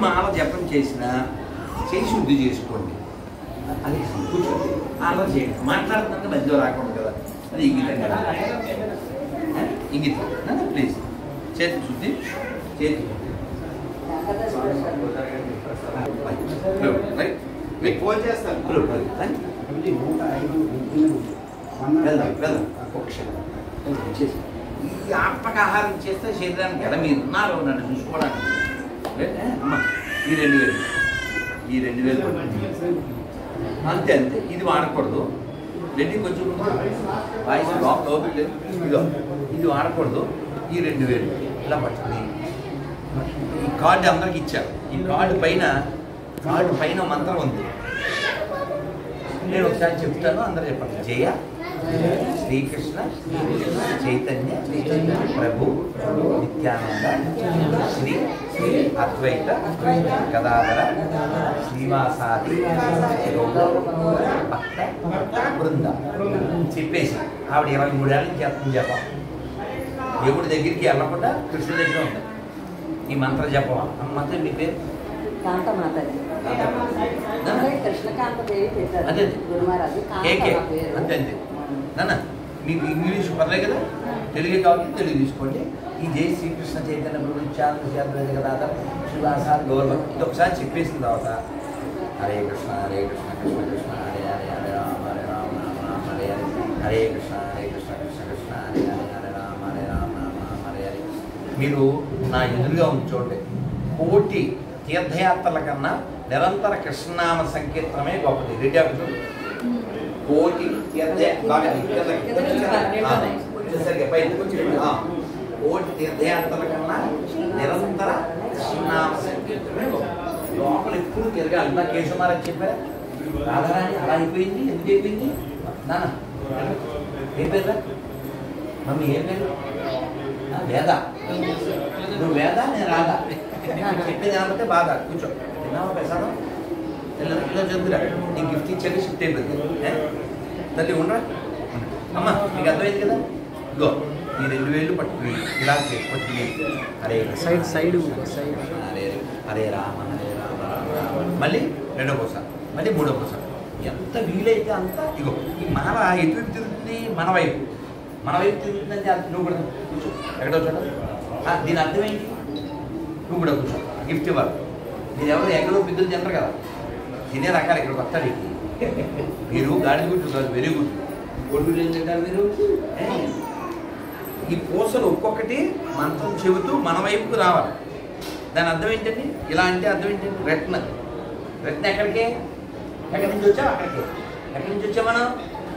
మాల జపం చేసినా చేసి శుద్ధి చేసుకోండి అది కూర్చోండి అలా చేయండి మాట్లాడుతుంటే మధ్యలో రాకూడదు కదా అది ఇంగితం కదా ఆ? ఇంగితం ప్లీజ్ చేతి శుద్ధి చేతి రైట్ మీకు ఫోన్ చేస్తాను వెళ్దాం వెళ్దాం ఒక క్షణం. చేసి. ఈ ఆత్మక ఆహారం చేస్తే శరీరానికి ఎలా మీరు ఉన్నారు నన్ను చూసుకోవడానికి ఏ, ఏ, అమ్మా ఈ రెండు వేలు ఈ రెండు వేలు కొట్టండి. అంతే అంతే ఇది వాడకూడదు రెండు కొంచెం వాయిస్ లోపల లోపల లేదు ఇదో ఇది వాడకూడదు ఈ రెండు వేలు ఇలా పట్టుకుని ఈ కార్డు అందరికి ఇచ్చారు ఈ కార్డు పైన కార్డు పైన మంత్రం ఉంది నేను ఒకసారి చెప్తాను అందరూ చెప్పండి జయ శ్రీకృష్ణ చైతన్య ప్రభు నిత్యానంద శ్రీ అద్వైత గదాధర శ్రీవాసాది గౌర భక్త బృంద చెప్పేసి ఆవిడ ఇరవై మూడేళ్ళ నుంచి చేస్తుంది జపం దేవుడి దగ్గరికి వెళ్ళకుండా కృష్ణుడి దగ్గర ఉంది ఈ మంత్ర జపం ఆ మంత్రం మీ పేరు కాంతమాతని అంటే కృష్ణకాంత దేవి పెట్టారు అదే. గురుమారాజు కాంత కేకే నా పేరు అంతే అంతే నాన్న మీకు ఇంగ్లీష్ పర్లే కదా తెలుగు కాబట్టి తెలుగు తీసుకోండి ఈ జై శ్రీకృష్ణ చైతన్య ప్రభు కదా శివాసార్ గౌరవం ఇది ఒకసారి చెప్పేసిన తర్వాత హరే కృష్ణ హరే కృష్ణ కృష్ణ కృష్ణ హరే హరే హరే రామ హరే రామ రామ రామ హరే హరే హరే కృష్ణ హరే కృష్ణ కృష్ణ కృష్ణ హరే హరే హరే రామ హరే రామ రామ రామ హరే హరే మీరు నా ఎదురుగా ఉంచోండి కోటి తీర్థయాత్రల కన్నా నిరంతర కృష్ణనామ సంకీర్తనమే గొప్పది రెడ్డి అభిజు కోటి తీర్థ బాగా ఆ, కొంచెం సరిగ్గా పైకి కొంచెం రండి. ఆ, కోటి తీర్థయాత్రల కన్నా నిరంతర కృష్ణనామ సంకీర్తనమే గొప్పది లోపల ఎప్పుడు తిరగాలి నా కేశవమారని చెప్పారా రాధారాణి అలా అయిపోయింది ఎందుకు అయిపోయింది నాన్న ఏం పేరు మమ్మీ ఏం పేరు ఆ, వేద నువ్వు వేద నేను రాధా చెప్పింది ఏమంటే బాధ కూర్చో తిన్నావా ప్రసాదం ఇలా ఇలా చదువురా నీకు గిఫ్ట్ ఇచ్చాక షిఫ్ట్ అయిపోయింది ఏ? తల్లి ఉండరా అమ్మ మీకు అర్థమైంది కదా ఇగో ఈ రెండు వేలు పట్టుకుని ఇలా చేసి పట్టుకుని హరే కృష్ణ, సైడ్ సైడ్ కృష్ణ, సైడ్ కృష్ణ, హరే హరే రామ హరే రామ రామ రామ. మళ్ళీ రెండో కోస మళ్ళీ మూడో కోస ఎంత వీలైతే అంత ఇగో ఈ మాల ఎటువైపు తిరుగుతుంది మన వైపు మన వైపు తిరుగుతుందంటే అది నువ్వు కూడా కూర్చో ఎక్కడో చోట ఆ, దీని అర్థం ఏంటి నువ్వు కూడా కూర్చో గిఫ్ట్ ఇవ్వాలి మీరు ఎవరు ఎక్కడో బిద్దులు తినరు కదా తినే రకాలు ఇక్కడ వస్తాడు మీరు గాడి గుడ్డు కాదు వెరీ గుడ్ గొడ్డు ఏం తింటారు మీరు ఏ? ఈ పూసలు ఒక్కొక్కటి మంత్రం చెబుతూ మన వైపుకు రావాలి దాని అర్థం ఏంటండి ఇలా అంటే అర్థం ఏంటండి రత్న రత్న ఎక్కడికి ఎక్కడి నుంచి వచ్చావు అక్కడికి ఎక్కడి నుంచి వచ్చాం మనం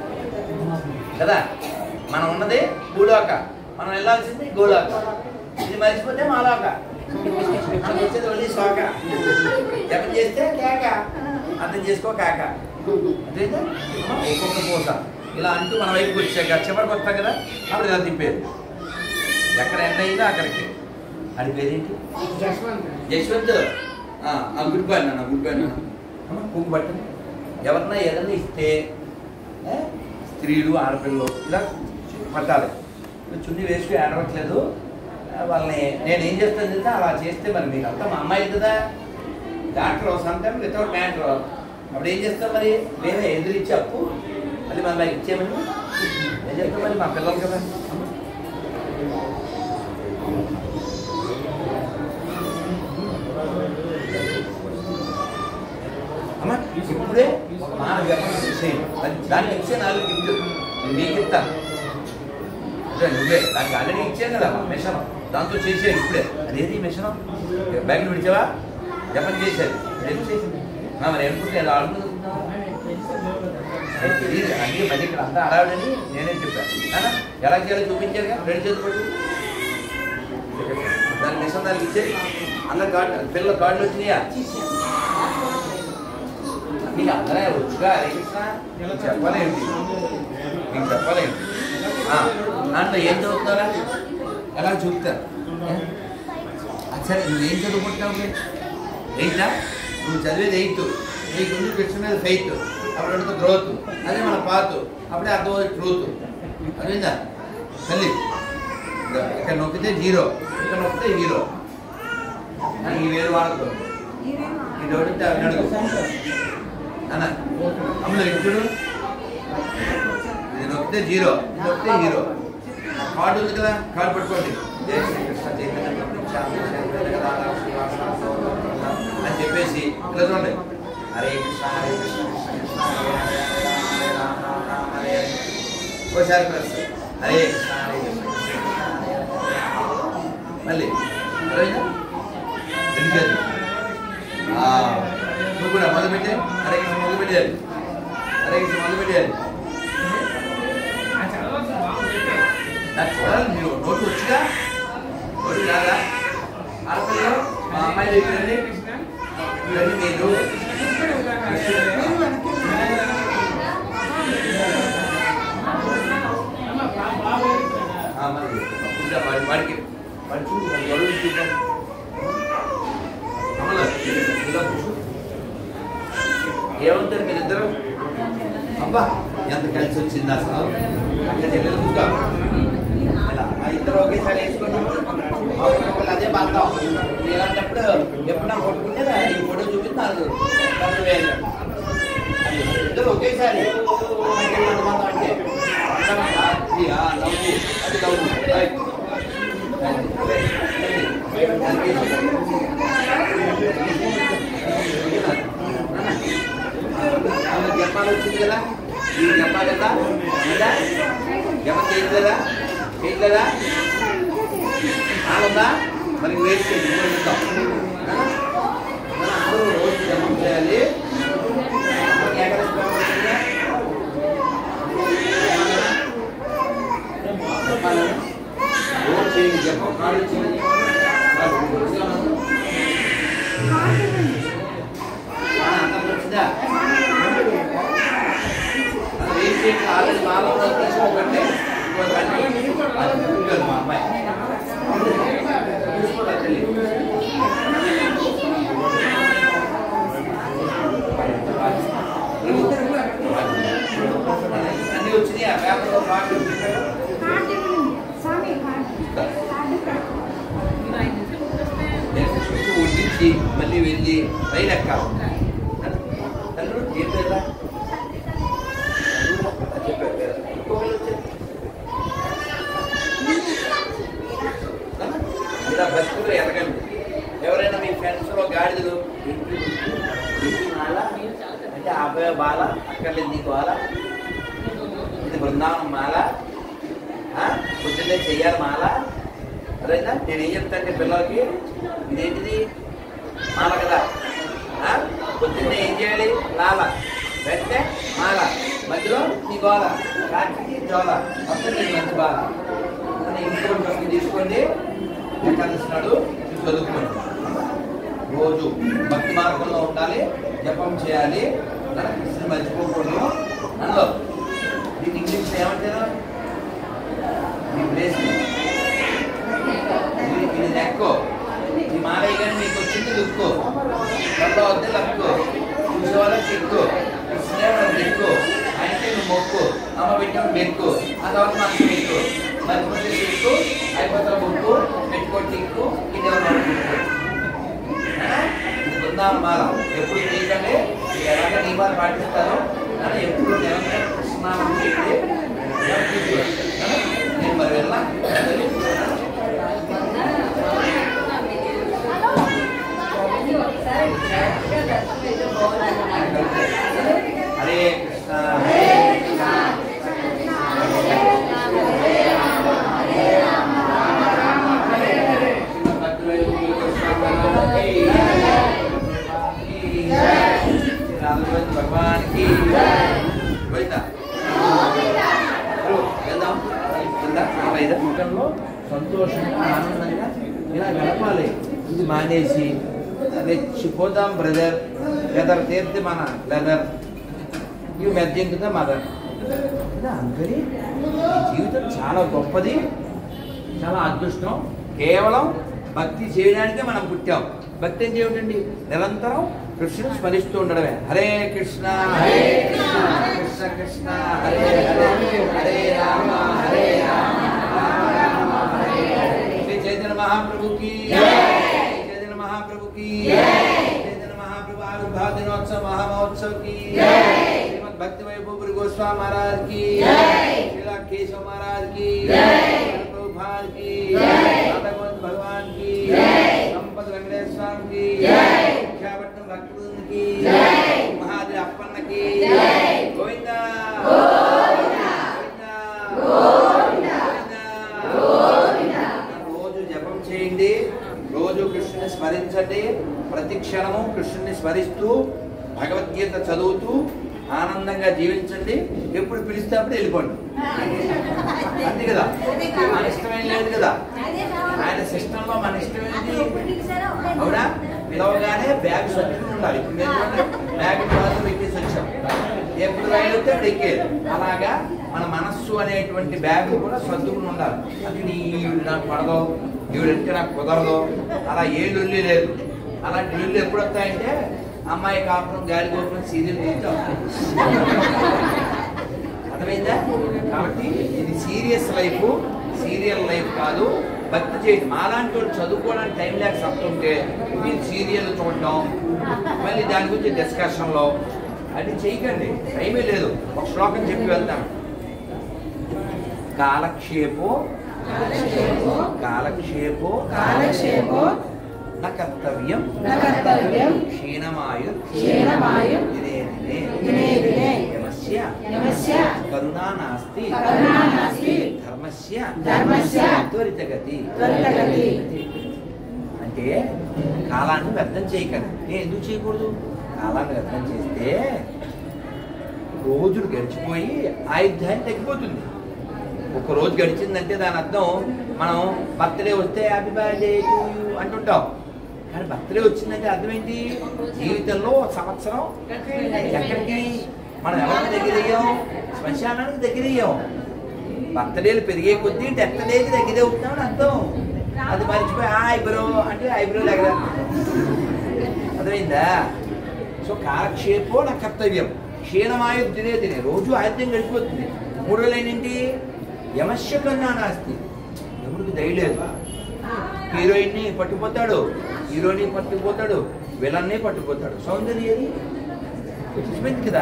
కదా మనం ఉన్నది భూలోక మనం వెళ్ళాల్సింది గోలోక ఇది మర్చిపోతే మాలోక మనం వచ్చేది ఓన్లీ సోక జపం చేస్తే కేక అర్థం చేసుకో కాక అదేంటా ఒక్కొక్క పూస ఇలా అంటూ మన వైపుకి వచ్చాక చివరికి వస్తాం కదా అప్పుడు ఇలా తిప్పేది ఎక్కడ ఎండ అయిందో అక్కడికి అది పేరేంటి యశ్వంత్ ఆ, ఆ, గుడ్ బై నాన్న గుడ్ బై నాన్న అమ్మ, పువ్వు పట్టండి ఎవరన్నా ఏదన్నా ఇస్తే ఏ, స్త్రీలు ఆడపిల్లలు ఇలా పట్టాలి ఇప్పుడు చున్నీ వేసుకు ఏడవట్లేదు ఆ, వాళ్ళని నేను ఏం చేస్తాను తెలుసా అలా చేస్తే మరి మీకు అంతా మా అమ్మాయి కదా doctor some time without matter అప్పుడు ఏం చేస్తాం మరి వేరే ఎదురిచ్చి అప్పు మళ్ళీ మన బ్యాగ్ ఇచ్చేయమని ఏం చేస్తాం మరి మా పిల్లలు కదా అమ్మ. అమ్మ ఇప్పుడే మాన వ్యాపారం చేసేయండి అది దానికి ఇచ్చే నాలుగు గిఫ్ట్ నేను మీకు ఇస్తాను ఇదే నువ్వే దానికి ఆల్రెడీ ఇచ్చాను కదా మిషన్ దాంతో చేసేది ఇప్పుడే అదేది మిషన్ బ్యాగ్ విడిచావా జపం చేసేది ఏం చేసింది నా మరి అనుకుంటే ఎలా ఆడుకుంటున్నావా అది తెలియదు అన్ని మళ్ళీ ఇక్కడ అంతా అడవాడని నేనే చెప్పాను నాన్న, ఎలా చేయాలో చూపించారుగా రెండు చేతులు పట్టు దాని మిషన్ దానికి ఇచ్చేది అందరు కార్డు పిల్లల కార్డులు వచ్చినాయా మీకు అందరే వచ్చుగా హరే కృష్ణ నీకు చెప్పలేంటి మీకు చెప్పలేంటి ఆ, దాంట్లో ఏం చదువుతున్నారా ఎలా చూపుతారు అది సరే నువ్వేం చదువుకుంటున్నావు ఎయిటా నువ్వు చదివేది ఎయిత్ నీకు ఉంది కృష్ణ మీద ఫెయిత్ అప్పుడు అడుగు గ్రోత్ అదే మన పాత్ అప్పుడే అర్థమవుతుంది ట్రూత్ అదేందా తల్లి ఇదో ఇక్కడ నొక్కితే జీరో ఇక్కడ నొక్కితే హీరో ఈ వేరు వాడకూడదు ఇది ఒకటి అడుగు అన్న అమ్ములు ఇటు చూడు ఇది నొక్కితే జీరో ఇది నొక్కితే హీరో కార్డు ఉంది కదా కార్డు పట్టుకోండి జై శ్రీకృష్ణ చైతన్య ప్రభు నిత్యానంద శ్రీ అద్వైత గదాధర శ్రీవాసాది గౌరవ అని చెప్పేసి ఇలా చూడండి హరే కృష్ణ హరే కృష్ణ కృష్ణ కృష్ణ హరే హరే హరే రామ హరే రామ రామ రామ హరే హరే ఓసారి ప్లస్ హరే కృష్ణ హరే కృష్ణ కృష్ణ కృష్ణ హరే హరే హరే రామ. మళ్ళీ అర్థమైందా? రెండు చేతులు. ఆ, నువ్వు కూడా మొదలు పెట్టే హరే కృష్ణ మొదలు పెట్టేయాలి హరే కృష్ణ మొదలు పెట్టేయాలి నాకు చూడాలి మీరు నోటు వచ్చిగా నోటు రాదా ఆడపిల్ల మా అమ్మాయి దగ్గరండి ఇవన్నీ మీరు ఆ, మరి ఇంకా వాడి వాడికి వాడి చూడు వాడి ఎవరు చూద్దాం అమల ఇలా కూర్చో. ఏమంటారు మీరిద్దరు అబ్బా ఎంత కలిసి వచ్చింది అసలు అక్కడ చెల్లెలు కూర్చో ఇలా ఆ ఇద్దరు ఒకేసారి వేసుకోండి ఒకరికొకరు అదే బాధం ఇలాంటప్పుడు ఎప్పుడన్నా కొట్టుకుంటే ఈ ఫోటో చూపిస్తారు డబ్బులు వేయాలి అది ఇద్దరు ఒకేసారి అంటే ఎంతమంది అంటే అర్థమైందా? ఇది, ఆ, నవ్వు అది నవ్వు రైట్. ఆమె జపాన్ వచ్చింది కదా ఈ జపాన్ కదా లేదా జపం చేయట్లేదా చేయట్లేదా ఆనందా మరి వేస్ట్ చేయండి ఇంకో చెప్తాం మనం అందరూ రోజు జపం చేయాలి మనకి ఏకాదశి జపం వచ్చిందా? జపానా? రోజు చేయండి జపం కాళ్ళు చేయండి కాళ్ళు వచ్చిందా? అంత వచ్చిందా వేసి ఆల్రెడీ మాలో తీసుకోకండి మా అమ్మాయి తీసుకోరా తల్లి. అన్నీ వచ్చినాయా పేపర్లో పాటలు చెప్పారు చుట్టూ వడ్డించి మళ్ళీ వెళ్ళి రైలు ఎక్కాలి తల్లు ఏం లేదా చెప్పారు లేదా? ఇంకొకళ్ళు వచ్చారు. ఇలా బతుకులు ఎదగండి ఎవరైనా మీ ఫ్రెండ్స్ లో గాడిదలు ఇంటి ఇంటి మాల అంటే అబ్బాయి బాల అక్కర్లేదు నీకు బాల ఇది బృందావనం మాల ఆ? పొద్దున్నే చెయ్యాలి మాల అదేనా నేను ఏం చెప్తాంటే పిల్లలకి ఇదేంటిది మాల కదా ఆ? పొద్దున్నే ఏం చేయాలి లాల వెంటనే మాల మధ్యలో నీ గోల రాత్రికి జోల మొత్తం నీ మంచి బాల అని ఇంకోటి ఫస్ట్ తీసుకోండి ఎక్కడిస్తున్నాడు చదువుకోండి రోజు భక్తి మార్గంలో ఉండాలి జపం చేయాలి నన్ను కృష్ణుని మర్చిపోకూడదు నన్ను దీన్ని ఇంగ్లీష్ ఏమంటారు మీ ప్లేస్ ఇది ఇది నెక్కు ఈ మాలయ్య గారి మీకు వచ్చింది లుక్కు డబ్బా వద్ద లక్కు చూసేవాళ్ళకి ఎక్కువ కృష్ణదేవుడు ఎక్కువ ఆయనకే నువ్వు మొక్కు అమ్మ పెట్టిన బెక్కు ఆ తర్వాత మనకి ఎక్కువ మర్చిపోతే ఎక్కువ అయిపోతాం బొక్కు పెట్టుకోటి ఎక్కువ ఇది బృందావన మాల ఎప్పుడు చేయకండి మీరు ఎలాగ నియమాలు పాటిస్తారు కానీ ఎప్పుడు నిరంతరం కృష్ణనామం చేయండి నేను మరి వెళ్ళా హరే కృష్ణ హరే భగవాన్ కి పోయిందా వెళ్దాం వెళ్దా ముఖంలో సంతోషంగా ఆనందంగా ఇలా గడపాలి ఇది మానేసి రెచ్చిపోదాం బ్రదర్ లెదర్ తీర్తి మన లెదర్ ఇవి మెద్దింటుందా మదర్ అందరి ఈ జీవితం చాలా గొప్పది చాలా అదృష్టం కేవలం భక్తి చేయడానికే మనం పుట్టాం భక్తి అంటే ఏమిటండి నిరంతరం కృష్ణుని స్మరిస్తూ ఉండడమే హరే కృష్ణ హరే కృష్ణ కృష్ణ కృష్ణ హరే హరే హరే రామ హరే రామ రామ రామ హరే హరే శ్రీ చైతన్య మహాప్రభుకి చైతన్య మహాప్రభుకి చైతన్య దినోత్సవ మహామహోత్సవ్ కి जय। శ్రీమద్ భక్తి వైభవ గోస్వామి మహారాజ్ కి जय। శ్రీలా కేశవ మహారాజ్ కి जय। ప్రభుపాల్ కి जय। భగవంత్ భగవాన్ కి जय। సంపద వెంకటేశ్వర స్వామి కి जय। విశాఖపట్నం భక్తుని కి जय। మహాదేవ్ అప్పన్నకి जय। గోవిందా గోవిందా। గోవిందా గోవిందా। గోవిందా. రోజు జపం చేయండి రోజు కృష్ణుని స్మరించండి ప్రతి క్షణము కృష్ణుని స్మరిస్తూ భగవద్గీత చదువుతూ ఆనందంగా జీవించండి ఎప్పుడు పిలిస్తే అప్పుడు వెళ్ళిపోండి అంతే కదా మన ఇష్టమేం లేదు కదా ఆయన సిస్టంలో మన ఇష్టమేంటి అవునా పిలవగానే బ్యాగ్ సర్దుకుని ఉండాలి ఇప్పుడు మీరు చూడండి, బ్యాగ్ క్లాస్ పెట్టేసి వచ్చాం ఎప్పుడు రైలు వస్తే అప్పుడు ఎక్కేది అలాగా మన మనస్సు అనేటువంటి బ్యాగ్ కూడా సర్దుకుని ఉండాలి అది నీ ఈవిడ నాకు పడదు ఈవిడంటే నాకు కుదరదు అలా ఏ లొల్లి లేదు అలాంటి లొల్లి ఎప్పుడు వస్తాయంటే అమ్మాయి కాపురం గాలి గోపురం సీరియల్ చూస్తాం అర్థమైందా కాబట్టి ఇది సీరియస్ లైఫ్ సీరియల్ లైఫ్ కాదు భక్తి చేయడం మాలాంటి వాళ్ళు చదువుకోవడానికి టైం లేక సత్తుంటే మీరు సీరియల్ చూడటం మళ్ళీ దాని గురించి డిస్కషన్లో అది చేయకండి టైమే లేదు ఒక శ్లోకం చెప్పి వెళ్తాను కాలక్షేపో కాలక్షేపో కాలక్షేపో న కర్తవ్యం న కర్తవ్యం క్షీణమాయు క్షీణమాయు దినే దినే దినే దినే యమస్య యమస్య కరుణా నాస్తి కరుణా నాస్తి ధర్మస్య ధర్మస్య త్వరితగతి త్వరితగతి. అంటే కాలాన్ని వ్యర్థం చేయకండి నేను ఎందుకు చేయకూడదు కాలాన్ని వ్యర్థం చేస్తే రోజులు గడిచిపోయి ఆయుధ్యాయం తగ్గిపోతుంది ఒక రోజు గడిచిందంటే దాని అర్థం మనం బర్త్డే వస్తే హ్యాపీ బర్త్డే టు యూ అంటుంటాం కానీ బర్త్డే వచ్చిందంటే అర్థం ఏంటి జీవితంలో ఒక సంవత్సరం ఎక్కడికి మనం ఎవరికి దగ్గర అయ్యాం శ్మశానానికి దగ్గర అయ్యాం బర్త్డేలు పెరిగే కొద్దీ డెత్ డేకి దగ్గర అవుతున్నామని అర్థం అది మర్చిపోయి ఆ ఐబ్రో అంటే ఐబ్రో దగ్గర అర్థమైందా సో కాలక్షేపో నా కర్తవ్యం క్షీణమాయు తినే తినే రోజు ఆయుధ్యం గడిచిపోతుంది మూడు రోజులు ఏంటి యమస్య కన్నా నాస్తి ఎవరికి దయలేదు హీరోయిన్ని పట్టుకుపోతాడు హీరోయిన్ పట్టుకుపోతాడు విలన్ని పట్టుకుపోతాడు సౌందర్యది తెలిసిపోయింది కదా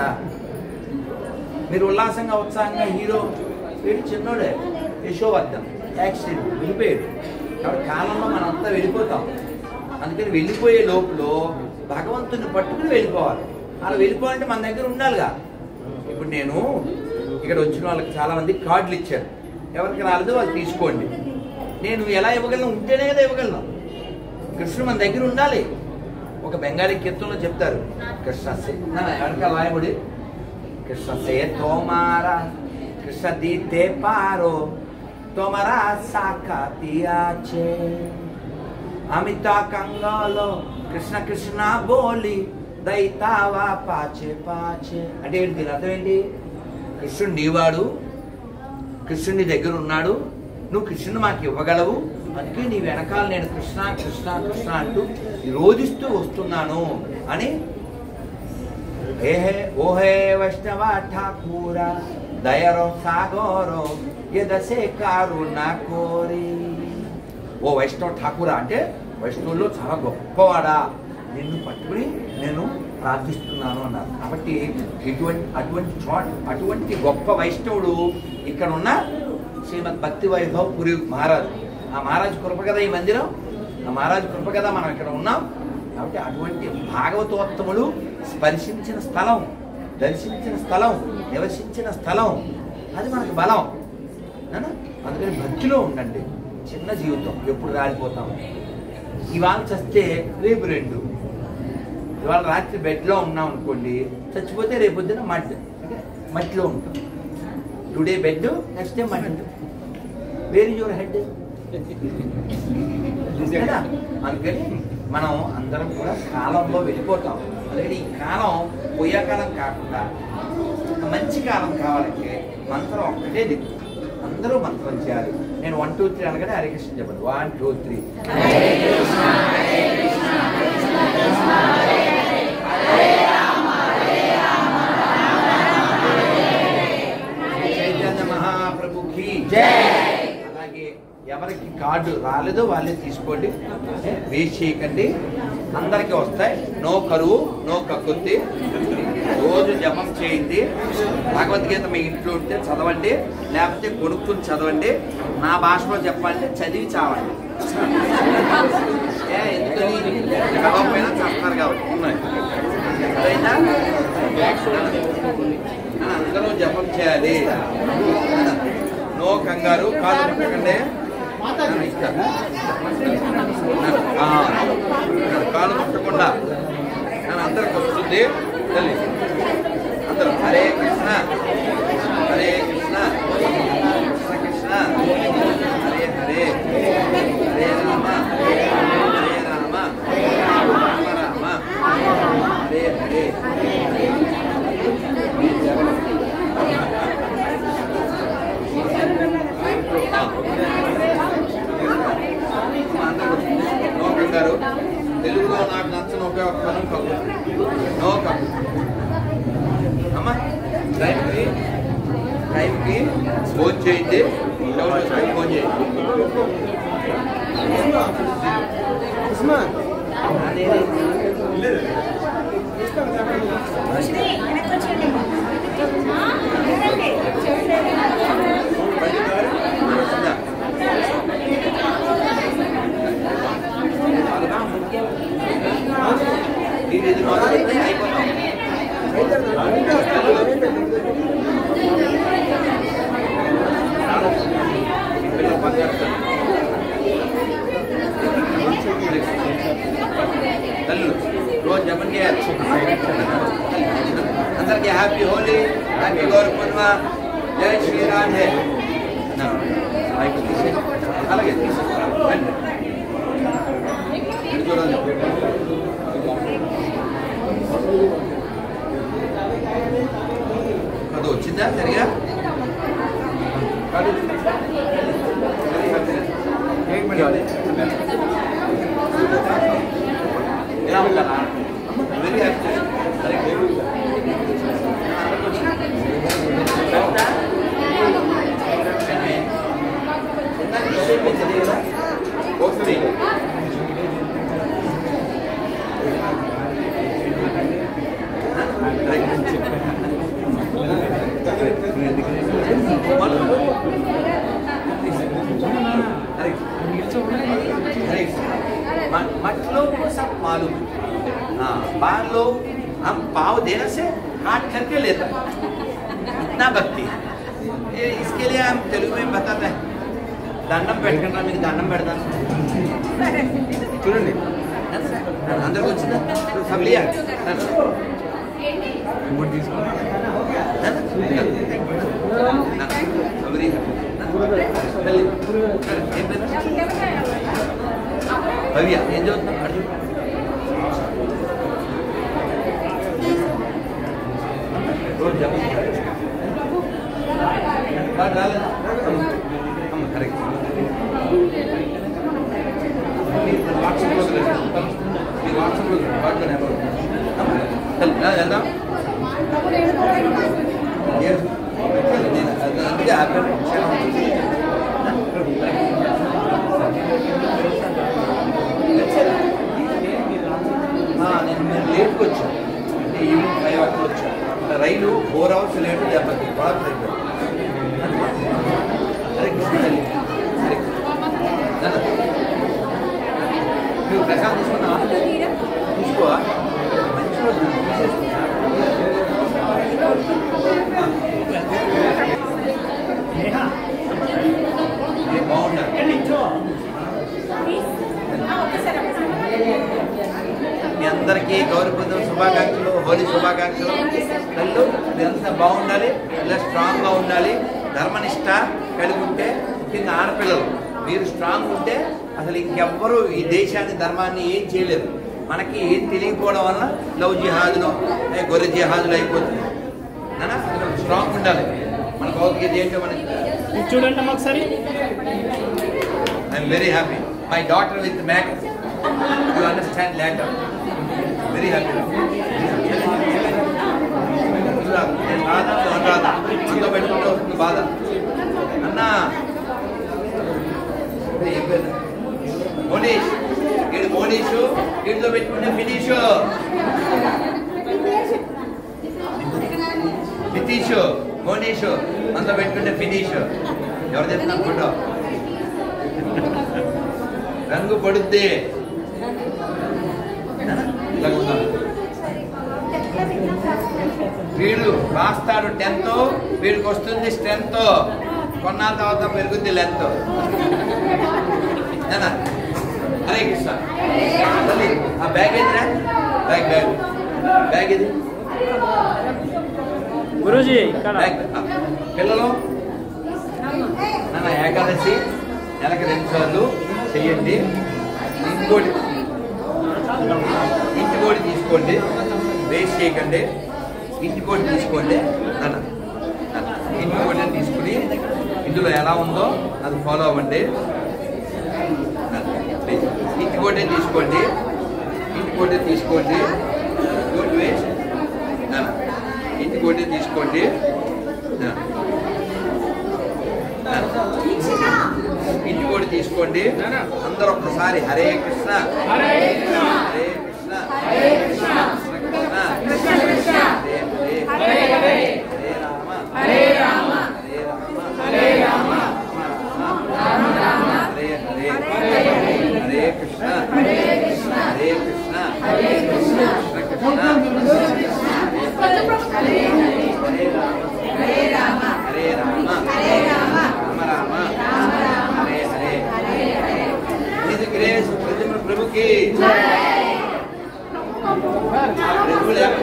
మీరు ఉల్లాసంగా ఉత్సాహంగా హీరో వీడు చిన్నోడే యశోవర్ధన్ యాక్సిడెంట్ వెళ్ళిపోయాడు కాబట్టి కాలంలో మనంతా వెళ్ళిపోతాం అందుకని వెళ్ళిపోయే లోపల భగవంతుని పట్టుకుని వెళ్ళిపోవాలి అలా వెళ్ళిపోవాలంటే మన దగ్గర ఉండాలిగా ఇప్పుడు నేను ఇక్కడ వచ్చిన వాళ్ళకి చాలా మంది కార్డులు ఇచ్చారు ఎవరికి రాలేదో వాళ్ళు తీసుకోండి నేను ఎలా ఇవ్వగలను ఉంటేనే కదా ఇవ్వగలను కృష్ణుడు మన దగ్గర ఉండాలి ఒక బెంగాలీ కీర్తనలో చెప్తారు కృష్ణ సే- నా వెనక రాయబడి కృష్ణ సే తోమారా కృష్ణ దీతే పారో తోమరా సాకాతియాచే అమిత కంగాలో కృష్ణ కృష్ణ బోలి దైతావా పాచే పాచే అంటే ఏంటి దీని అర్థం ఏంటి కృష్ణుడు నీవాడు కృష్ణుడి దగ్గర ఉన్నాడు నువ్వు కృష్ణుని మాకు ఇవ్వగలవు అందుకే నీ వెనకాల నేను కృష్ణ కృష్ణ కృష్ణ అంటూ రోధిస్తూ వస్తున్నాను అని ఏహే ఓహే వైష్ణవ ఠాకూర దయరో సాగోరో ఎదసే కారుణ కోరి ఓ వైష్ణవ ఠాకూర అంటే వైష్ణవుల్లో చాలా గొప్పవాడా నిన్ను పట్టుకుని నేను ప్రార్థిస్తున్నాను అన్నారు కాబట్టి ఇటువంటి అటువంటి చోట అటువంటి గొప్ప వైష్ణవుడు ఇక్కడ ఉన్న శ్రీమద్ భక్తి వైభవ్ పురి మహారాజు ఆ మహారాజు కృప కదా ఈ మందిరం ఆ మహారాజు కృప కదా మనం ఇక్కడ ఉన్నాం కాబట్టి అటువంటి భాగవతోత్తములు స్పర్శించిన స్థలం దర్శించిన స్థలం నివసించిన స్థలం అది మనకు బలం నాన్న? అందుకని భక్తిలో ఉండండి చిన్న జీవితం ఎప్పుడు రాలిపోతాం ఇవాళ చస్తే రేపు రెండు ఇవాళ రాత్రి బెడ్లో ఉన్నాం అనుకోండి చచ్చిపోతే రేపు పొద్దున మట్టి అంటే మట్టిలో ఉంటాం టుడే బెడ్ నెక్స్ట్ డే మట్టి వేర్ యువర్ హెడ్ కదా అందుకని మనం అందరం కూడా కాలంలో వెళ్ళిపోతాం అలాగే ఈ కాలం పోయే కాలం కాకుండా ఒక మంచి కాలం కావాలంటే మంత్రం ఒక్కటే దిక్కు అందరూ మంత్రం చేయాలి నేను వన్ టూ త్రీ అనగానే హరే కృష్ణ చెప్పండి వన్ టూ త్రీ చైతన్య మహాప్రభుకి అలాగే ఎవరికి కార్డు రాలేదో వాళ్ళే తీసుకోండి వేస్ట్ చేయకండి అందరికీ వస్తాయి నో కరువు నో కక్కుర్తి రోజు జపం చేయండి భగవద్గీత మీ ఇంట్లో ఉంటే చదవండి లేకపోతే కొనుక్కుని చదవండి నా భాషలో చెప్పాలంటే చదివి చావండి ఏ ఎందుకని చదవకపోయినా చస్తారు కాబట్టి ఉన్నాయి అదైనా అందరూ జపం చేయాలి నో కంగారు కాలు పట్టకండి నన్ను ఇస్తాను. ఆ, కాలు పట్టకుండా నన్ను అందరికి వస్తుంది తల్లి అందరూ హరే కృష్ణ హరే కృష్ణ కృష్ణ కృష్ణ హరే హరే హరే రామ హరే రామ రామ రామ హరే హరే నో కంగారు తెలుగులో నాకు నచ్చని ఒకే ఒక్క పదం కప్పు నో కప్పు అమ్మా టైంకి టైంకి ఫోన్ చేయండి ఎవరు వచ్చి ఫోన్ చేయండి వచ్చిందా? ఇది ఇది మొదలైతే అయిపోతాం పిల్లలు పని చేస్తారు. తల్లు రోజు జపం చేయాలి అందరికి హ్యాపీ హోలీ హ్యాపీ గౌరవ పూర్ణిమ జై శ్రీరామ్ హే నా, మైక్ తీసేయ్. అలాగే తీసేయ్. రండి. ఇటు చూడండి అది వచ్చిందా సరిగా కాదు. ఎలా ఉంటారా వెరీ హ్యాపీ వస్తుంది मत लोग को सब मालूम है हाँ बाहर लोग हम पाव देने से काट करके लेता है इतना भक्ति है ये इसके लिए हम तेलुगु में बताते हैं దండం పెట్టకుండా మీకు దండం పెడతాను చూడండి అందరికి వచ్చిందా సబ్లియా భవ్య ఏం చదువుతున్నా అడుగు రోజు జపం బాగా రాలేదా అమ్మ కరెక్ట్ మీరు వాట్సాప్లో తెలుసు. మీరు వాట్సాప్లో వాట్సాప్ నెంబర్ అమ్మ వెళ్దాం Yes. నేను అది అందుకే ఆపాను. ఆ, నేను నేను లేట్కి వచ్చాను అంటే ఈవినింగ్ ఫైవ్ అవర్స్ వచ్చాను రైలు ఫోర్ అవర్స్ లేట్ దెబ్బకి బాగా అయిపోయింది హరే కృష్ణ తల్లి హరే నాన్న. నువ్వు ప్రసాదం తీసుకున్నావా తీసుకోవా మంచి రోజు తీసేసుకున్నా ఇది బాగుండాలి మీ అందరికీ గౌరవ శుభాకాంక్షలు హోలీ శుభాకాంక్షలు తల్లు ఇదంతా బాగుండాలి ఇలా స్ట్రాంగ్గా ఉండాలి ధర్మనిష్ట కలిగి ఉంటే ముఖ్యంగా ఆడపిల్లలు మీరు స్ట్రాంగ్ ఉంటే అసలు ఇంకెవ్వరూ ఈ దేశాన్ని ధర్మాన్ని ఏం చేయలేరు మనకి ఏం తెలియకపోవడం వల్ల లవ్ జిహాదులు ఏ గొర్రె జిహాదులు అయిపోతుంది నానా స్ట్రాంగ్ ఉండాలి మన భౌతికత ఏంటో మనకి ఇది చూడండి అమ్మ ఒకసారి I'm very happy. My daughter with Mac, you understand later. Very happy. నేను రాదా ఫోన్ రాదా అంతా పెట్టుకుంటే వస్తుంది బాధ అన్నా ఏం పేరు మోనీష్ వీడు మోనీష్ వీడితో మనతో పెట్టుకుంటే ఫినిష్ నితీష్ మోనీష్ మనతో పెట్టుకుంటే ఫినిష్ ఎవరు చెప్తున్నారు ఫోటో రంగు పడుద్ది ఇలా ఉందాం. వీడు రాస్తాడు టెన్త్ వీడికి వస్తుంది స్ట్రెంత్ కొన్నాళ్ళ తర్వాత పెరుగుద్ది లెంత్ ఏనా? హరే కృష్ణ తల్లి, ఆ బ్యాగ్ ఏదిరా బ్యాగ్ బ్యాగ్ బ్యాగ్ ఇది గురూజీ ఇక్కడ బ్యాగ్ ఆ, పిల్లలు నాన్న ఏకాదశి నెలకి రెండు సార్లు చెయ్యండి ఇంకోటి ఇంటి కోడి తీసుకోండి వేస్ట్ చేయకండి ఇంటి కోడి తీసుకోండి నాన్న నాన్న, ఇంటి కోడిని తీసుకుని ఇందులో ఎలా ఉందో అది ఫాలో అవ్వండి నాన్న, ప్లీజ్. ఇంటి కోడి తీసుకోండి ఇంటి కోడి తీసుకోండి డోంట్ వేస్ట్ నాన్న, ఇంటి కోడి తీసుకోండి నాన్న. నాన్న. ఇంటి కోడి తీసుకోండి అందరూ ఒక్కసారి హరే కృష్ణ హరే కృష్ణ హరే కృష్ణ కృష్ణ కృష్ణ హరే హరే హరే రామ హరే రామ హరే రామ రామ రామ హరే హరే హరే కృష్ణ హరే కృష్ణ హరే కృష్ణ హరే కృష్ణ కృష్ణ కృష్ణ హరే రామ హరే రామ హరే రామ రామ రామ హరే హరే ఇది గ్రేస్ ప్రతిమ ప్రభుకి ప్రభు లేక.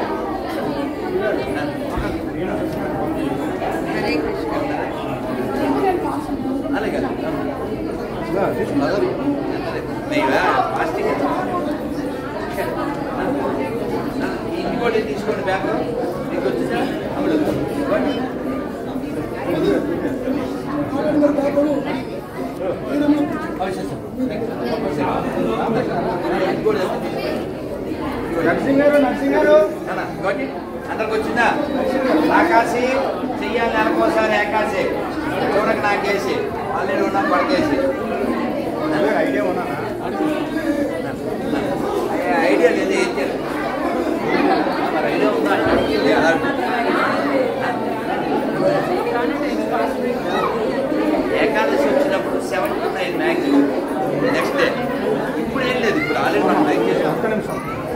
అలాగే మీరా ఫాస్టింగ్ ఇంకోటి తీసుకోండి బ్యాగ్ మీకు వచ్చిందా అమ్ముడు ఇవ్వండి. నరసింగారు నరసింగారు అందరికి వచ్చిందా ఆకాశి చెయ్యాలి నెలకోసారి ఏకాశి చూడక నాకేసి ఆల్రెడీ ఉన్నాం పడకేసి ఐడియా ఉన్నా ఐడియా లేదు ఏం చేయాలి మరి ఐడియా ఉందా ఏ, అలా. ఏకాదశి వచ్చినప్పుడు seven to nine maximum next day ఇప్పుడు ఏం లేదు ఇప్పుడు ఆల్రెడీ మనం లైక్ చేసాం ఒక్క నిమిషం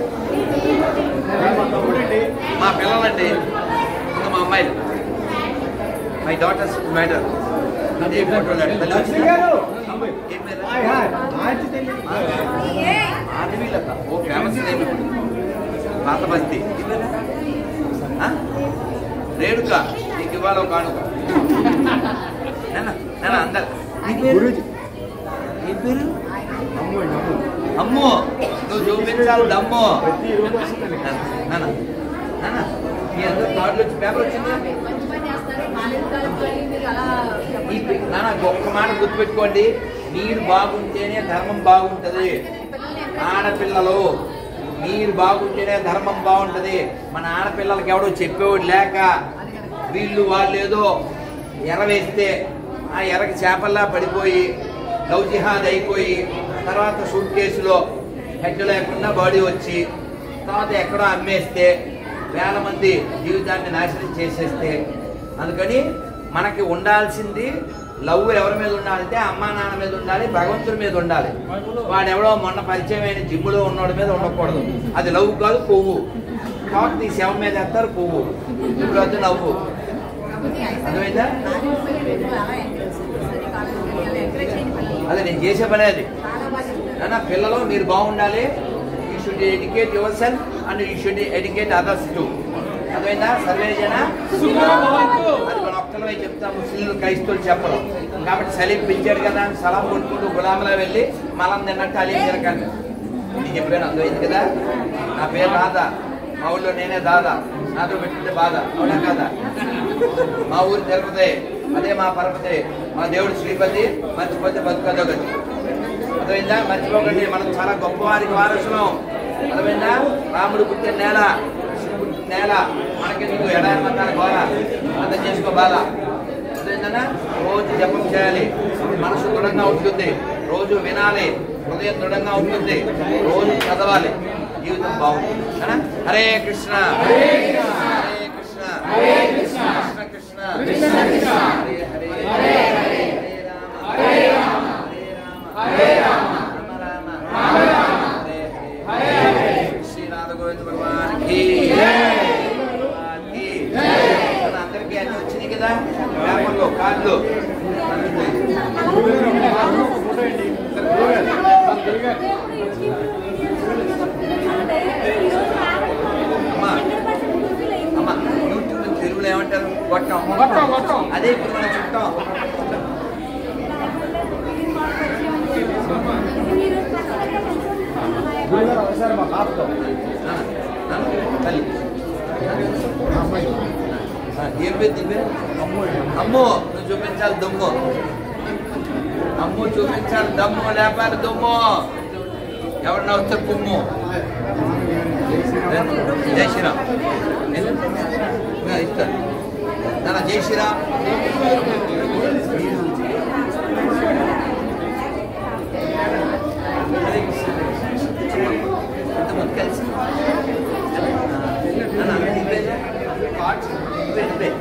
మా తమ్ముడండి మా పిల్లలండి ఇంకా మా అమ్మాయిలు మై డాటర్స్ మ్యాటర్ అదే ఫోటోలు అంటే నరసింగారు ఏం పేరు? హాయ్ హాయ్ ఆచి తెలియదు ఆదివీలత ఓ ఫేమస్ నేమ్ ఇప్పుడు పాత బస్తీ ఆ? రేణుక నీకు ఇవ్వాలి ఒక కానుక నాన్న, నాన్న, అందరు నీ పేరు గురూజీ నీ పేరు అమ్ము అమ్ము అమ్మో నువ్వు చూపించాలి దమ్మో ప్రతి రోజు వస్తుందండి నాన్న నాన్న మీ అందరు కార్డులు వచ్చి పేపర్ వచ్చిందా ఈ పి- నాన్న ఒక్క మాట గుర్తుపెట్టుకోండి మీరు బాగుంటేనే ధర్మం బాగుంటది ఆడపిల్లలు మీరు బాగుంటేనే ధర్మం బాగుంటది మన ఆడపిల్లలకి ఎవడో చెప్పేవాడు లేక వీళ్ళు వాళ్ళు ఏదో ఎర వేస్తే ఆ ఎరకి చేపల్లా పడిపోయి లవ్ జిహాద్ అయిపోయి తర్వాత సూట్ కేసులో హెడ్ లేకుండా బాడీ వచ్చి తర్వాత ఎక్కడో అమ్మేస్తే వేల మంది జీవితాన్ని నాశనం చేసేస్తే అందుకని మనకి ఉండాల్సింది లవ్ ఎవరి మీద ఉండాలంటే అమ్మా నాన్న మీద ఉండాలి భగవంతుడి మీద ఉండాలి వాడెవడో మొన్న పరిచయం అయిన జిమ్ములో ఉన్నోడి మీద ఉండకూడదు అది లవ్ కాదు కొవ్వు కాబట్టి నీ శవం మీద వేస్తారు పువ్వు ఇప్పుడు వద్దు నవ్వు అర్థమైందా అదే నేను చేసే పనే అది నాన్న పిల్లలు మీరు బాగుండాలి you should educate yourself and you should educate others too అర్థమైందా సర్వే జన అది మన ఒక్కలవై చెప్తాం ముస్లింలు క్రైస్తవులు చెప్పరు కాబట్టి సలీం పిలిచాడు కదా అని సలాం కొట్టుకుంటూ గులాంలో వెళ్ళి మలం తిన్నట్టు అలీం తినకండి నేను చెప్పాను అర్థమైంది కదా నా పేరు రాధా మా ఊళ్ళో నేనే దాదా నాతో పెట్టుకుంటే బాధ అవునా కదా మా ఊరు తిరుపతి అదే మా పరపతి మా దేవుడు శ్రీపతి మర్చిపోతే బతుకదో గతి అర్థమైందా మర్చిపోకండి మనం చాలా గొప్పవారికి వారసులం అర్థమైందా రాముడు పుట్టిన నేల కృష్ణుడు పుట్టిన నేల మనకెందుకు ఎడారి మందాల గోళ అర్థం చేసుకో బాధ అర్థమైందన్నా రోజు జపం చేయాలి మనసు దృఢంగా ఉంటుంది రోజు వినాలి హృదయం దృఢంగా ఉంటుంది రోజు చదవాలి జీవితం బాగుంటుంది సరేనా? హరే కృష్ణ హరే కృష్ణ హరే కృష్ణ కృష్ణ కృష్ణ హరే హరే హరే రామ హరే రామ హరే రామ రామ రామ హరే హరే హరే శ్రీనాథ గోవింద భగవాన్ కి భగవాన్ కి మన అందరికీ అన్ని వచ్చినాయి కదా పేపర్లో కార్డులు అమ్మా అమ్మా యూట్యూబ్ తెలుగులో ఏమంటారు గొట్టం గొట్టం, గొట్టం. అదే ఇప్పుడు మనం చుట్టాం ఒకసారి మా పాపతో తల్లి ఏం పేరు నీ పేరు అమ్మో నువ్వు చూపించాలి దమ్ము అమ్ము చూపించాలి దమ్ము లేపాలి దుమ్ము ఎవరన్నా వస్తే కుమ్ము జై శ్రీరామ్ ఇస్తాను నాన్న జై శ్రీరామ్ ఇంతమంది కలిసి నాన్న నీ పేరు? నీ పేరు, నీ పేరు.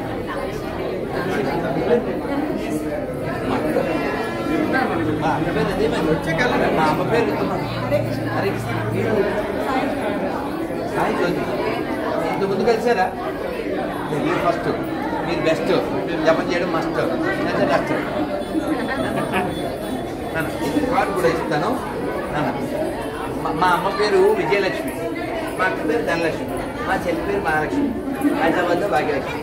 మా అమ్మ పేరు అదేమైంది? మా అమ్మ పేరు హరే కృష్ణ. మీరు సాయి జ్యోతి ఇంత ముందు కలిసారా మీరు ఫస్ట్ మీరు బెస్ట్ జపం చేయడం మస్ట్ లేదా డస్ట్ నాన్న కార్డు కూడా ఇస్తాను నాన్న మా- మా అమ్మ పేరు విజయలక్ష్మి మా అక్క పేరు ధనలక్ష్మి మా చెల్లి పేరు మహాలక్ష్మి హైదరాబాద్లో భాగ్యలక్ష్మి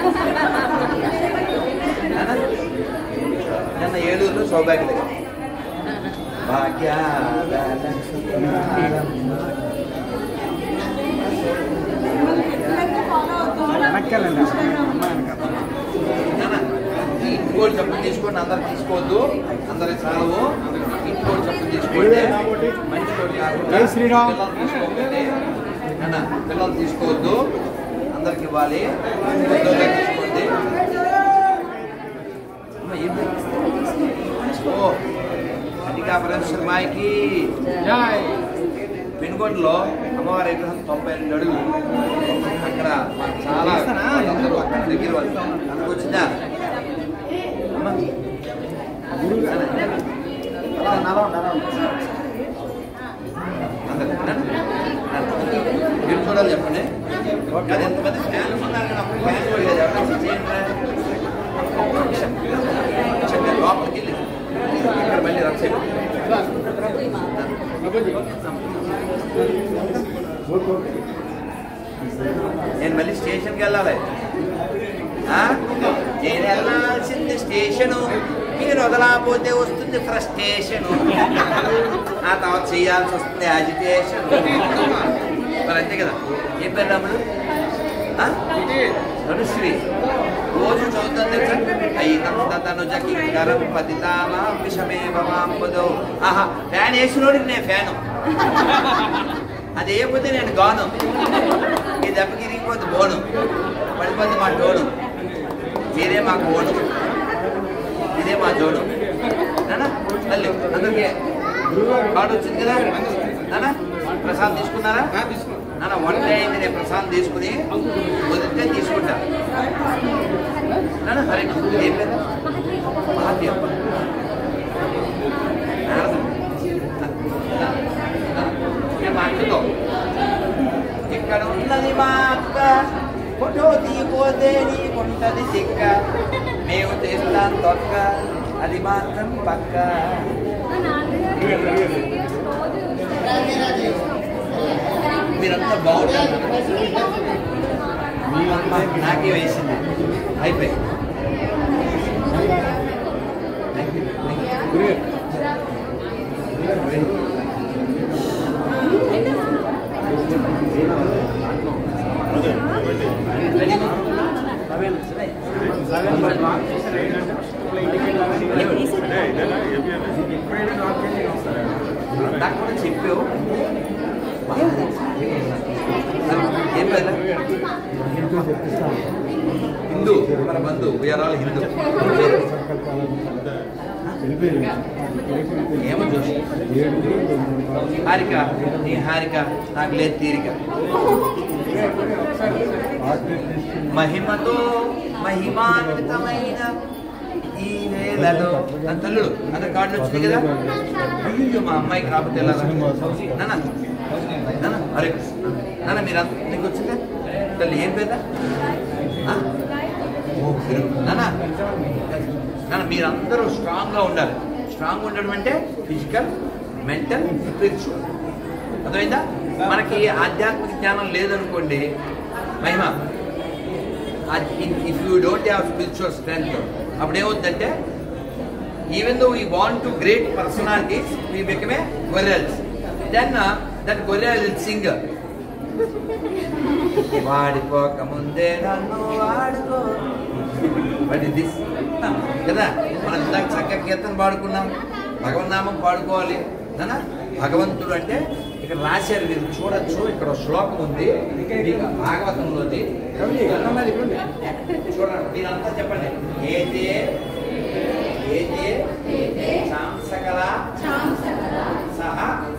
నాన్న నిన్న ఏలూరులో సౌభాగ్యలక్ష్మి భాగ్యాలక్ష్మి వెనక్కెళ్ళండి అమ్మ వెనకాల ఇంకోటి చప్పుడు తీసుకోండి అందరు తీసుకోవద్దు అందరికి చాలవు ఇంకోటి చప్పుడు తీసుకోండి మంచి కోటి కాకుండా జై శ్రీరామ్. పిల్లలు తీసుకోకండి నాన్న, పిల్లలు తీసుకోవద్దు అందరికి ఇవ్వాలి పెద్దోళ్ళకి తీసుకోండి అమ్మ, ఏం పేరు? ఓ అధికా పరమేశ్వర మాయకి జై పెనుగొండలో అమ్మవారి విగ్రహం తొంభై రెండు అడుగులు అక్కడ మాకు చాలా చేస్తానా? అందరూ అక్కడ దగ్గర వాళ్ళు అందుకు వచ్చిందా అమ్మ. అలా నలా ఉండు, అలా ఉండు. అందరూ, రండి. రండి. మీరు చూడాలి చెప్పండి అది ఎంతమంది ఫ్యాన్స్ ఉన్నారు కదా అప్పుడు ఫ్యాన్స్ కూడా లేదు ఎవరైనా చేయండి చక్కగా లోపలికి వెళ్ళి ఇక్కడ మళ్ళీ రక్ష నేను మళ్ళీ స్టేషన్కి వెళ్ళాలి ఆ? నేను వెళ్ళాల్సింది స్టేషను మీరు వదలకపోతే వస్తుంది ఫ్రస్ట్రేషన్ ఆ తర్వాత చేయాల్సి వస్తుంది యాజిటేషన్ మరి అంతే కదా ఏం పేరు రాముడు ఆ? ధనుశ్రీ రోజు చదువుతాను తెలుసా అయినం తను జకింకరం పతితామా విషమే భవాంబదో ఆహా ఫ్యాన్ వేసినోడికి నేను ఫ్యాను అది వేయకపోతే నేను గాను ఈ దెబ్బకి ఇరిగిపోతే బోను పడిపోతే మా టోను మీరే మాకు ఓను ఇదే మా జోడు నానా తల్లి అందరికీ కార్డు వచ్చింది కదా నానా ప్రసాద్ తీసుకున్నారా నాన్న వంట అయింది నేను ప్రసాదం తీసుకుని వదిలితే తీసుకుంటా నాన్న హరే ఏం పేరు మహాత్య మా అక్కతో ఇక్కడ ఉన్నది మా అక్క ఫోటో తీయపోతే నీకుంటది చిక్క మేము చేస్తాం తొక్క అది మాత్రం పక్క మీరంతా బాగుంటారు నాకే వేసింది అయిపోయి Thank you. Thank you. నాకు కూడా చెప్పావు ఏం పేరు హిందూ మన బంధు వీఆర్ ఆల్ హిందూ ఏమో చూసి హారిక నీ హారిక నాకు లేదు తీరిక మహిమతో మహిమాన్వితమైన ఈ వేళలో నా తల్లుడు అందరు కార్డులు వచ్చింది కదా అయ్యో మా అమ్మాయికి రాకపోతే ఎలా నాన్న నాన్న హరే కృష్ణ నాన్న మీరు నీకు వచ్చిందా తల్లి ఏం పేదా ఓ పెరుగు నాన్న నాన్న మీరందరూ స్ట్రాంగ్గా ఉండాలి స్ట్రాంగ్ ఉండడం అంటే ఫిజికల్ మెంటల్ స్పిరిచువల్ అర్థమైందా మనకి ఆధ్యాత్మిక జ్ఞానం లేదనుకోండి మహిమ if you don't have spiritual strength అప్పుడు ఏమవుతుందంటే even though we want to great personalities we become a gorillas then that gorilla sing వాడిపోక ముందే నన్ను వాడుకో బట్ దిస్ కదా మనం ఇందాక చక్కగా కీర్తన పాడుకున్నాం భగవన్నామం పాడుకోవాలి నాన్న భగవంతుడు అంటే ఇక్కడ రాశారు మీరు చూడొచ్చు ఇక్కడ ఒక శ్లోకం ఉంది మీకు భాగవతంలోది చూడండి మీరంతా చెప్పండి ఏదే ఏదే చాంసకల సహ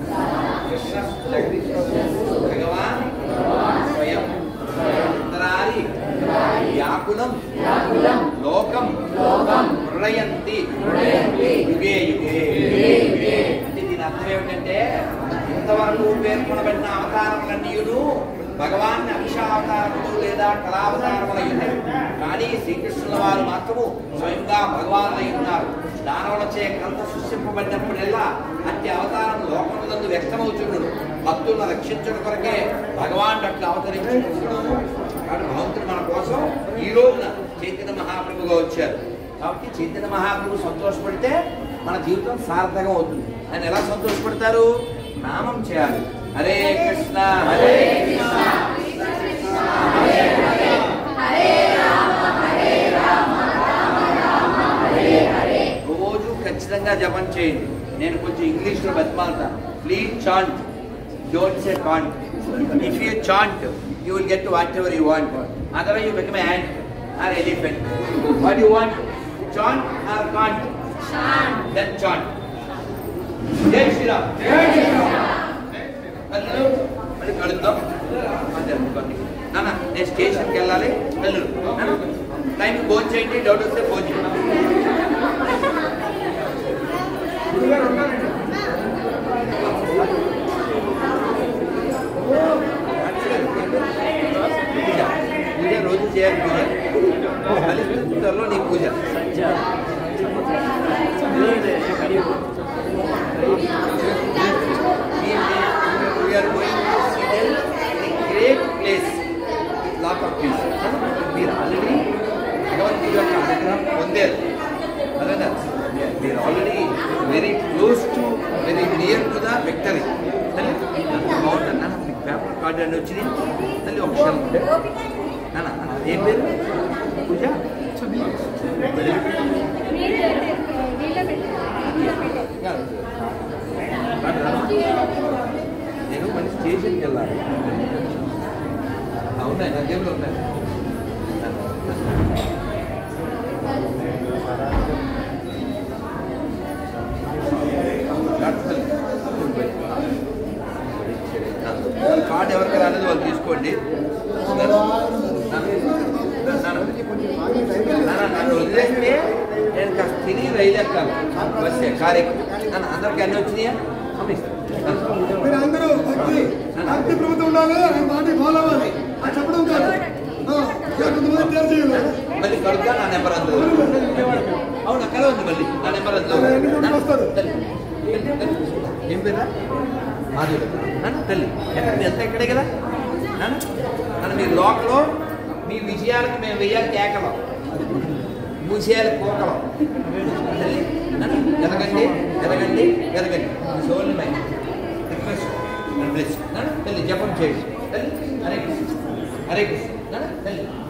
కృష్ణస్తు భగవాన్ స్వయం ఉత్తరారి వ్యాకులం లోకం మృళయంతి యుగే యుగే అంటే దీని అర్థం ఏమిటంటే ఇంతవరకు పేర్కొనబడిన అవతారములన్నీయును భగవాన్ అంశావతారములు లేదా కళావతారములయ్యున్నాయి కానీ శ్రీకృష్ణుల వారు మాత్రము స్వయంగా భగవాన్ అయి ఉన్నారు దానవులచే కంత సృష్టింపబడినప్పుడెల్లా అట్టి అవతారం లోకములందు వ్యక్తమవుచుండును భక్తులను రక్షించడం కొరకే భగవాన్ అట్లా అవతరించుకుంటున్నాను కాబట్టి భగవంతుడు మన కోసం ఈ రోజున చైతన్య మహాప్రభుగా వచ్చారు కాబట్టి చైతన్య మహాప్రభు సంతోషపడితే మన జీవితం సార్థకం అవుతుంది ఆయన ఎలా సంతోషపడతారు నామం చేయాలి హరే కృష్ణ హరే రోజు ఖచ్చితంగా జపం చేయండి నేను కొంచెం ఇంగ్లీష్లో బతిమాలుతాను please chant don't say can't if you chant you will get whatever you want otherwise you become ant or elephant what you want chant or can't then chant Jai Shriram కళ్ళు మళ్ళీ కడుద్దాం నాన్న నేను స్టేషన్కి వెళ్ళాలి వెళ్ళు నాన్న టైంకి ఫోన్ చేయండి డౌట్ వస్తే ఫోన్ చేయండి పూజ పూజ రోజు చేయాలి పూజ ఫలిస్తుందో నీ పూజ We are going to settle in a great place with lot of peace. మీరు ఆల్రెడీ భగవంతుడి యొక్క అనుగ్రహం పొందారు అదేనా మీరు already very close to very near to the victory తల్లి బాగుంటుంది నాన్న మీకు పేపర్ కార్డు అని వచ్చింది తల్లి ఒక క్షణం ఉండే నాన్న నాన్న, ఏం పేరు పూజ నేను మళ్ళీ స్టేషన్కి వెళ్ళాలి అవునాయి నా జేబులో ఉన్నాయి కార్డు ఎవరికి రాలేదు వాళ్ళు తీసుకోండి నాన్న, నన్ను వదిలేస్తే నేను కాస్త తిరిగి రైలు ఎక్కాలి బస్సే కార్ ఎక్కి నన్ను అందరికి అన్నీ వచ్చినాయా పంపిస్తాను మీరు అందరూ భక్తి భక్తి ప్రభుత్వం ఉండాలి ఆయన మాట ఫాలో అవ్వాలి అది చెప్పడం కాదు ఆ, ఇంకా కొంతమంది తయారు చేయాలి మళ్ళీ కడుగ్గా నా నెంబర్ అందులో అవును అక్కడ ఉంది మళ్ళీ నా నెంబర్ అందులో అలా ఎన్ని రోజులు వస్తారు? తల్లి, తల్లి, తల్లి. ఏం పేరా మాధురి నాన్న తల్లి ఎక్కడ మీ అంతా ఇక్కడే కదా నాన్న నాన్న మీ లోకలో మీ విజయాలకు మేము వెయ్యాలి కేకలం మూసేయాలి కోకలం తల్లి నాన్న ఎదగండి ఎదగండి ఎదగండి సోల్ మై రిక్వెస్ట్ బ్లెస్ నాన్న తల్లి జపం చేయండి తల్లి హరే కృష్ణ హరే కృష్ణ నాన్న తల్లి